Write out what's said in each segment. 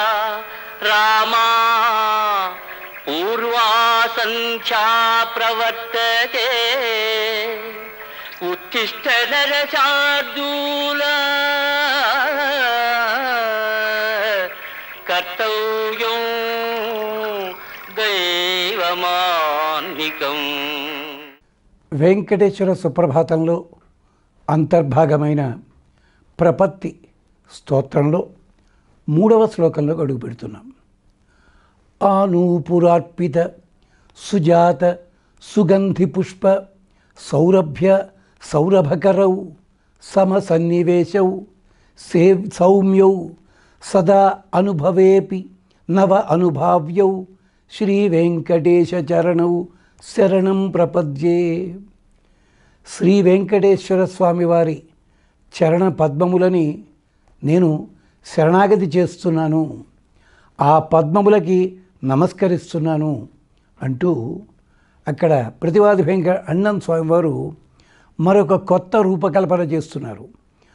రామా పూర్వా సంఖ్యా ప్రవర్తతే ఉత్తిష్ట నరశార్దూల కర్తవ్యం దైవమాన్నికం వెంకటేశ్వర సుప్రభాతంలో అంతర్భాగమైన ప్రపత్తి స్తోత్రంలో మూడవ శ్లోకంలో అడుగు పెడుతున్నాం ఆనూపురార్పిత సుజాత సుగంధి పుష్ప సౌరభ్య సౌరభకరౌ సమసన్నివేశౌ సే సౌమ్యౌ సదా అనుభవేపి నవ అనుభావ్యౌ శ్రీ వెంకటేశ చరణౌ శరణం ప్రపద్యే శ్రీ వెంకటేశ్వర స్వామి వారి చరణ పద్మములని నేను శరణాగతి చేస్తున్నాను ఆ పద్మములకి నమస్కరిస్తున్నాను అంటూ అక్కడ ప్రతివాది వెంక అన్నం స్వామివారు మరొక కొత్త రూపకల్పన చేస్తున్నారు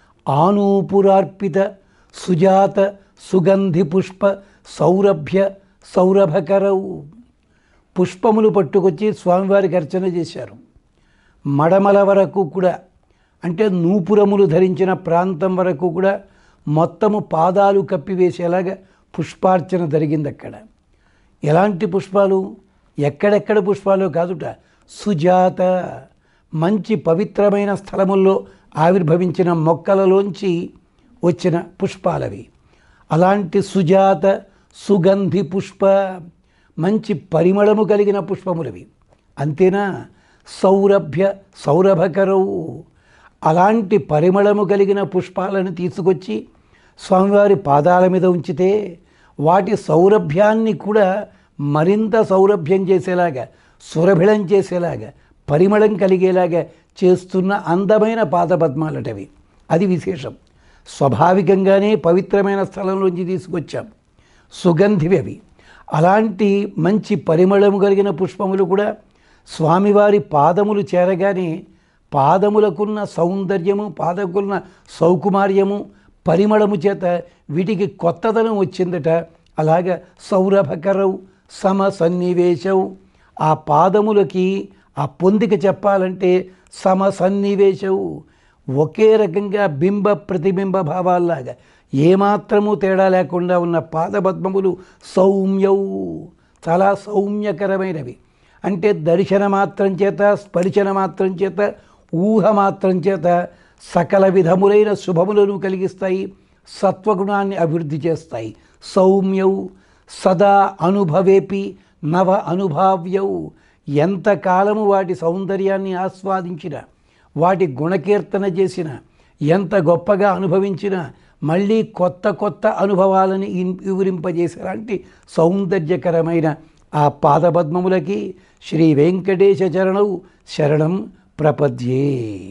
ఆనూపురార్పిత సుజాత సుగంధి పుష్ప సౌరభ్య సౌరభకరౌ పుష్పములు పట్టుకొచ్చి స్వామివారికి అర్చన చేశారు మడమల వరకు కూడా అంటే నూపురములు ధరించిన ప్రాంతం వరకు కూడా మొత్తము పాదాలు కప్పివేసేలాగా పుష్పార్చన జరిగింది అక్కడ ఎలాంటి పుష్పాలు ఎక్కడెక్కడ పుష్పాలు కాదుట సుజాత మంచి పవిత్రమైన స్థలముల్లో ఆవిర్భవించిన మొక్కలలోంచి వచ్చిన పుష్పాలవి అలాంటి సుజాత సుగంధి పుష్ప మంచి పరిమళము కలిగిన పుష్పములవి అంతేనా సౌరభ్య సౌరభకరవు అలాంటి పరిమళము కలిగిన పుష్పాలను తీసుకొచ్చి స్వామివారి పాదాల మీద ఉంచితే వాటి సౌరభ్యాన్ని కూడా మరింత సౌరభ్యం చేసేలాగా సురభిళం చేసేలాగా పరిమళం కలిగేలాగా చేస్తున్న అందమైన పాదపద్మాలటవి అది విశేషం స్వాభావికంగానే పవిత్రమైన స్థలంలోంచి తీసుకొచ్చాం సుగంధివి అవి అలాంటి మంచి పరిమళము కలిగిన పుష్పములు కూడా స్వామివారి పాదములు చేరగానే పాదములకున్న సౌందర్యము పాదకున్న సౌకుమార్యము పరిమళము చేత వీటికి కొత్తదనం వచ్చిందట అలాగ సౌరభకరవు సమ సన్నివేశవు ఆ పాదములకి ఆ పొందిక చెప్పాలంటే సమ సన్నివేశవు ఒకే రకంగా బింబ ప్రతిబింబ భావాల్లాగా ఏమాత్రము తేడా లేకుండా ఉన్న పాదపద్మములు సౌమ్యవు చాలా సౌమ్యకరమైనవి అంటే దర్శన మాత్రం చేత స్పర్శన మాత్రం చేత ఊహ మాత్రం చేత సకల విధములైన శుభములను కలిగిస్తాయి సత్వగుణాన్ని అభివృద్ధి చేస్తాయి సౌమ్యవు సదా అనుభవేపి నవ అనుభావ్యవు ఎంతకాలము వాటి సౌందర్యాన్ని ఆస్వాదించిన వాటి గుణకీర్తన చేసిన ఎంత గొప్పగా అనుభవించినా మళ్ళీ కొత్త కొత్త అనుభవాలని ఇన్- వివరింపజేసేలాంటి సౌందర్యకరమైన ఆ పాదపద్మములకి శ్రీ వెంకటేశ చరణవు శరణం ప్రపద్యే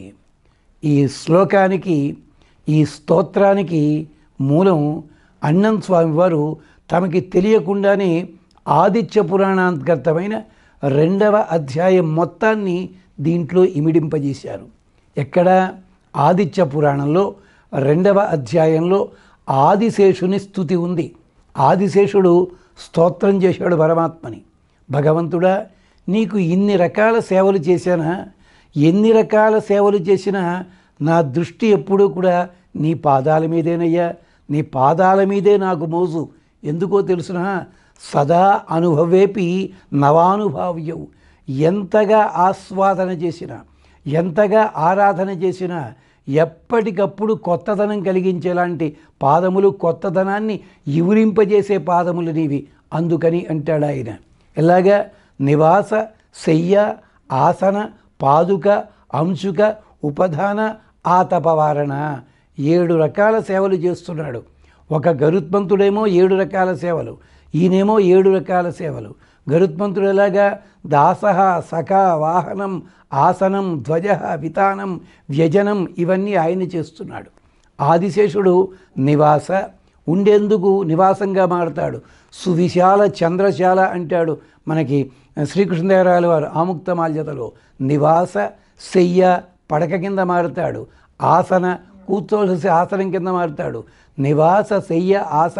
ఈ శ్లోకానికి ఈ స్తోత్రానికి మూలం అన్నం స్వామివారు తమకి తెలియకుండానే ఆదిత్య పురాణాంతర్గతమైన రెండవ అధ్యాయం మొత్తాన్ని దీంట్లో ఇమిడింపజేశారు ఎక్కడ ఆదిత్య పురాణంలో రెండవ అధ్యాయంలో ఆదిశేషుని స్థుతి ఉంది ఆదిశేషుడు స్తోత్రం చేశాడు పరమాత్మని భగవంతుడా నీకు ఇన్ని రకాల సేవలు చేశానా ఎన్ని రకాల సేవలు చేసినా నా దృష్టి ఎప్పుడూ కూడా నీ పాదాల మీదేనయ్యా నీ పాదాల మీదే నాకు మోజు ఎందుకో తెలుసునా సదా అనుభవేపి నవానుభావ్యవు ఎంతగా ఆస్వాదన చేసినా ఎంతగా ఆరాధన చేసినా ఎప్పటికప్పుడు కొత్తదనం కలిగించేలాంటి పాదములు కొత్తదనాన్ని ఇవురింపజేసే పాదములు నీవి అందుకని అంటాడు ఆయన ఎలాగా నివాస శయ్య ఆసన పాదుక అంశుక ఉపధాన ఆతపవారణ ఏడు రకాల సేవలు చేస్తున్నాడు ఒక గరుత్మంతుడేమో ఏడు రకాల సేవలు ఈయనేమో ఏడు రకాల సేవలు గరుత్మంతుడు ఎలాగా దాస సఖ వాహనం ఆసనం ధ్వజ వితానం వ్యజనం ఇవన్నీ ఆయన చేస్తున్నాడు ఆదిశేషుడు నివాస ఉండేందుకు నివాసంగా మారతాడు సువిశాల చంద్రశాల అంటాడు మనకి శ్రీకృష్ణదేవరాయల వారు ఆముక్తమాల్యతలో నివాస శయ్య పడక కింద మారుతాడు ఆసన కూర్చోవలసి ఆసనం కింద మారుతాడు నివాస శయ్య ఆసన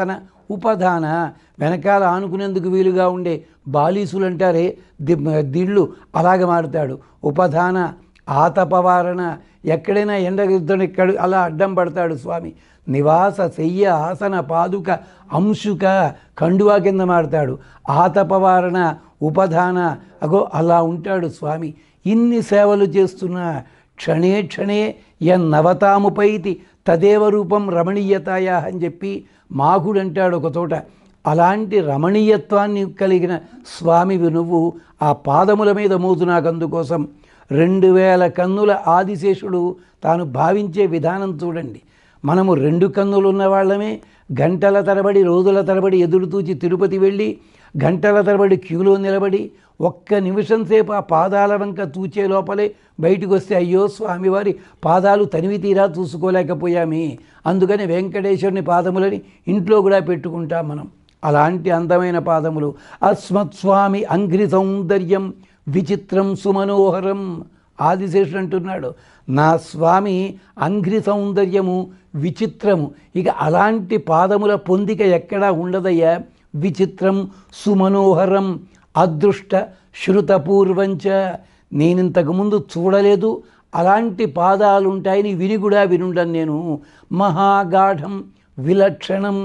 ఉపధాన వెనకాల ఆనుకునేందుకు వీలుగా ఉండే బాలీసులు అంటారే ది- దిళ్ళు అలాగ మారుతాడు ఉపధాన ఆతపవారణ ఎక్కడైనా ఎండగిద్దడు ఇక్కడ అలా అడ్డం పడతాడు స్వామి నివాస శయ్య ఆసన పాదుక అంశుక కండువా కింద మారుతాడు ఆతపవారణ ఉపధాన అగో అలా ఉంటాడు స్వామి ఇన్ని సేవలు చేస్తున్న క్షణే క్షణే ఎన్నవతాముపైతి తదేవ రూపం రమణీయతాయా అని చెప్పి మాకుడు అంటాడు ఒక చోట అలాంటి రమణీయత్వాన్ని కలిగిన స్వామివి నువ్వు ఆ పాదముల మీద మోజు నాకు అందుకోసం రెండు వేల కన్నుల ఆదిశేషుడు తాను భావించే విధానం చూడండి మనము రెండు కన్నులు ఉన్న వాళ్ళమే గంటల తరబడి రోజుల తరబడి ఎదురుతూచి తిరుపతి వెళ్ళి గంటల తరబడి క్యూలో నిలబడి ఒక్క నిమిషం సేపు ఆ పాదాల వంక తూచే లోపలే బయటకు వస్తే అయ్యో స్వామివారి పాదాలు తనివి తీరా చూసుకోలేకపోయామే అందుకని వెంకటేశ్వరుని పాదములని ఇంట్లో కూడా పెట్టుకుంటాం మనం అలాంటి అందమైన పాదములు అస్మత్స్వామి అంఘ్రి సౌందర్యం విచిత్రం సుమనోహరం ఆదిశేషుడు అంటున్నాడు నా స్వామి అంఘ్రి సౌందర్యము విచిత్రము ఇక అలాంటి పాదముల పొందిక ఎక్కడా ఉండదయ్యా విచిత్రం సుమనోహరం అదృష్ట శృతపూర్వంచ నేనింతకుముందు చూడలేదు అలాంటి పాదాలు ఉంటాయని విని కూడా వినుండను నేను మహాగాఢం విలక్షణం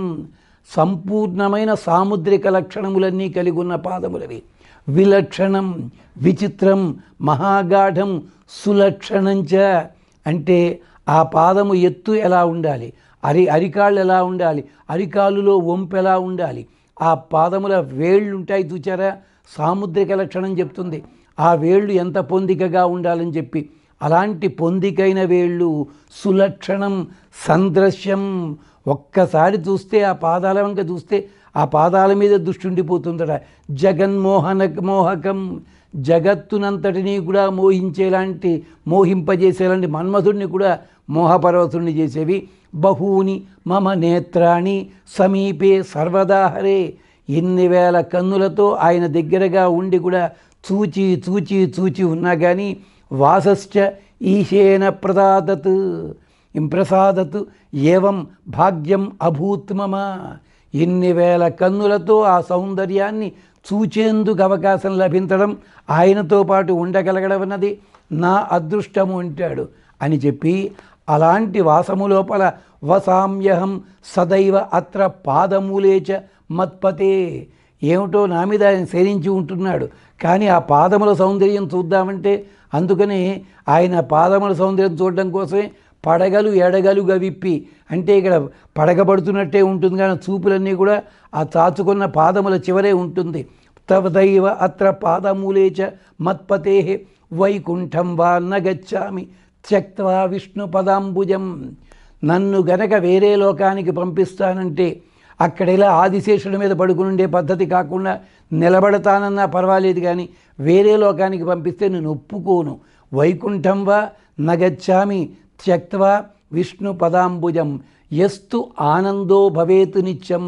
సంపూర్ణమైన సాముద్రిక లక్షణములన్నీ కలిగి ఉన్న పాదములవి విలక్షణం విచిత్రం మహాగాఢం సులక్షణంచ అంటే ఆ పాదము ఎత్తు ఎలా ఉండాలి అరి అరికాళ్ళు ఎలా ఉండాలి అరికాళ్ళులో వంపు ఎలా ఉండాలి ఆ పాదముల వేళ్ళు ఉంటాయి చూచారా సాముద్రిక లక్షణం చెప్తుంది ఆ వేళ్ళు ఎంత పొందికగా ఉండాలని చెప్పి అలాంటి పొందికైన వేళ్ళు సులక్షణం సందృశ్యం ఒక్కసారి చూస్తే ఆ పాదాల వంక చూస్తే ఆ పాదాల మీద దృష్టి ఉండిపోతుందట జగన్మోహన మోహకం జగత్తునంతటినీ కూడా మోహించేలాంటి మోహింపజేసేలాంటి మన్మధుడిని కూడా మోహపర్వతుడిని చేసేవి బహూని మమ నేత్రాణి సమీపే సర్వదాహరే ఎన్ని వేల కన్నులతో ఆయన దగ్గరగా ఉండి కూడా చూచి చూచి చూచి ఉన్నా కానీ వాసశ్చ ఈశేన ప్రదాదత్ ఇంప్రసాదత్ ఏవం భాగ్యం అభూత్ మమ ఎన్ని వేల కన్నులతో ఆ సౌందర్యాన్ని చూచేందుకు అవకాశం లభించడం ఆయనతో పాటు ఉండగలగడం అన్నది నా అదృష్టము అంటాడు అని చెప్పి అలాంటి వాసము లోపల వసామ్యహం సదైవ అత్ర పాదమూలేచ మత్పతే ఏమిటో నా మీద ఆయన సేరించి ఉంటున్నాడు కానీ ఆ పాదముల సౌందర్యం చూద్దామంటే అందుకని ఆయన పాదముల సౌందర్యం చూడడం కోసమే పడగలు ఎడగలుగా విప్పి అంటే ఇక్కడ పడగబడుతున్నట్టే ఉంటుంది కానీ చూపులన్నీ కూడా ఆ చాచుకున్న పాదముల చివరే ఉంటుంది తవదైవ అత్ర పాదమూలేచ మత్పతే వైకుంఠం వా నగచ్చామి త్యక్వా విష్ణు పదాంబుజం నన్ను గనక వేరే లోకానికి పంపిస్తానంటే అక్కడ ఇలా ఆదిశేషుడి మీద పడుకుని ఉండే పద్ధతి కాకుండా నిలబడతానన్నా పర్వాలేదు కానీ వేరే లోకానికి పంపిస్తే నేను ఒప్పుకోను వైకుంఠం వా నగచ్చామి త్యక్వా విష్ణు పదాంబుజం ఎస్తు ఆనందో భవేతు నిత్యం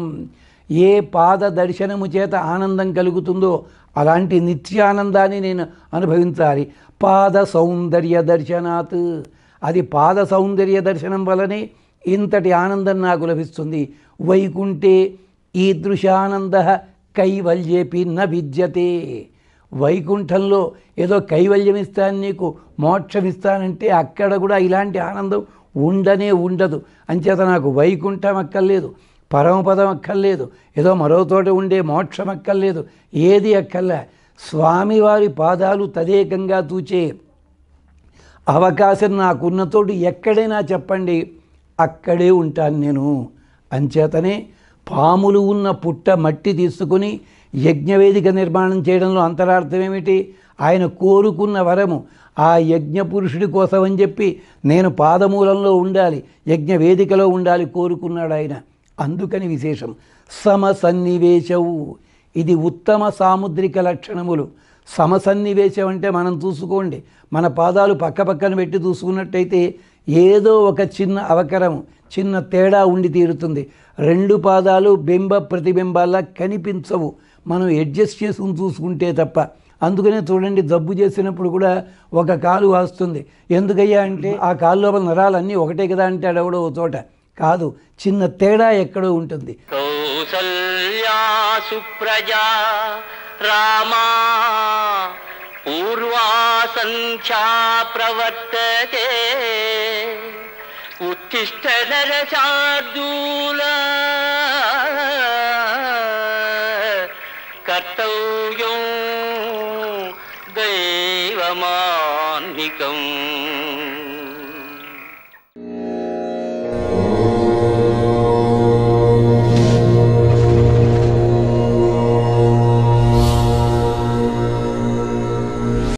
ఏ పాద దర్శనము చేత ఆనందం కలుగుతుందో అలాంటి నిత్యానందాన్ని నేను అనుభవించాలి పాద సౌందర్య దర్శనాత్ అది పాద సౌందర్య దర్శనం వలనే ఇంతటి ఆనందం నాకు లభిస్తుంది వైకుంఠే ఈదృశానంద కైవల్యేపి న విద్యతే వైకుంఠంలో ఏదో కైవల్యం ఇస్తాను నీకు మోక్షం ఇస్తానంటే అక్కడ కూడా ఇలాంటి ఆనందం ఉండనే ఉండదు అంచేత నాకు వైకుంఠం అక్కర్లేదు పరమపదం అక్కర్లేదు ఏదో మరో తోట ఉండే మోక్షం అక్కర్లేదు ఏది అక్కర్లే స్వామివారి పాదాలు తదేకంగా తూచే అవకాశం నాకున్న తోడు ఎక్కడైనా చెప్పండి అక్కడే ఉంటాను నేను అంచేతనే పాములు ఉన్న పుట్ట మట్టి తీసుకుని యజ్ఞవేదిక నిర్మాణం చేయడంలో అంతరార్థం ఏమిటి ఆయన కోరుకున్న వరము ఆ యజ్ఞ పురుషుడి కోసం అని చెప్పి నేను పాదమూలంలో ఉండాలి యజ్ఞ వేదికలో ఉండాలి కోరుకున్నాడు ఆయన అందుకని విశేషం సమసన్నివేశవు ఇది ఉత్తమ సాముద్రిక లక్షణములు సమసన్నివేశం అంటే మనం చూసుకోండి మన పాదాలు పక్క పక్కన పెట్టి చూసుకున్నట్టయితే ఏదో ఒక చిన్న అవకరం చిన్న తేడా ఉండి తీరుతుంది రెండు పాదాలు బింబ ప్రతిబింబాల్లా కనిపించవు మనం అడ్జస్ట్ చేసుకుని చూసుకుంటే తప్ప అందుకనే చూడండి జబ్బు చేసినప్పుడు కూడా ఒక కాలు వాస్తుంది ఎందుకయ్యా అంటే ఆ కాలు లోపల నరాలన్నీ ఒకటే కదా అంటాడు ఎవడో ఓ చోట కాదు చిన్న తేడా ఎక్కడో ఉంటుంది కౌసల్యా సుప్రజా రామా పూర్వా సంఖ్యా ప్రవర్తతే ఉత్తిష్ట నరశార్దూల కర్తవ్యం దైవమాన్నికం